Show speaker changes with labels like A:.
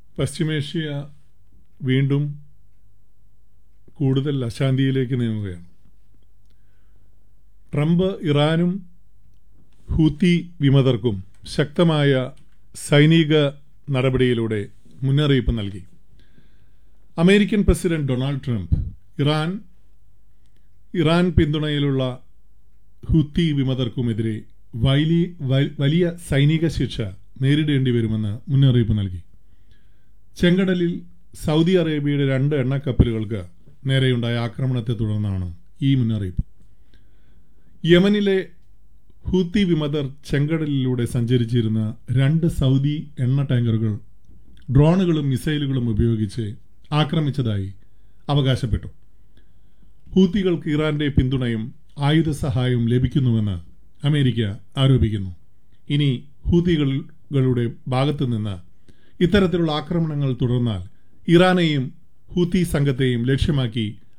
A: പശ്ചിമേഷ്യ വീണ്ടും കൂടുതൽ അശാന്തിയിലേക്ക് നീങ്ങുകയാണ് ട്രംപ് ഇറാനും ഹൂത്തി വിമതർക്കും ശക്തമായ സൈനിക നടപടിയിലൂടെ മുന്നറിയിപ്പ് നൽകി American president Donald Trump Iran Iran പിന്തുണയിലുള്ള ഹൂത്തി വിമതർക്കുമെതിരെ വലിയ വലിയ സൈനിക ശിക്ഷ നേരിടേണ്ടി വരുമെന്ന് മുന്നറിയിപ്പ് നൽകി ചെങ്കടലിൽ സൗദി അറേബ്യയുടെ രണ്ട് എണ്ണക്കപ്പലുകൾക്ക് നേരെയുണ്ടായ ആക്രമണത്തെ തുടർന്നാണ് ഈ മുന്നറിയിപ്പ് യമനിലെ ഹൂത്തി വിമതർ ചെങ്കടലിലൂടെ സഞ്ചരിച്ചിരുന്ന രണ്ട് സൗദി എണ്ണ ടാങ്കറുകൾ ഡ്രോണുകളും മിസൈലുകളും ഉപയോഗിച്ച് ആക്രമിച്ചതായി അവകാശപ്പെട്ടു ഹൂത്തികൾക്ക് ഇറാന്റെ പിന്തുണയും ആയുധ സഹായവും ലഭിക്കുന്നുവെന്ന് അമേരിക്ക ആരോപിക്കുന്നു ഇനി ഹൂത്തികളുടെ ഭാഗത്തു നിന്ന് ഇത്തരത്തിലുള്ള ആക്രമണങ്ങൾ തുടർന്നാൽ ഇറാനെയും ഹൂത്തി സംഘത്തെയും ലക്ഷ്യമാക്കി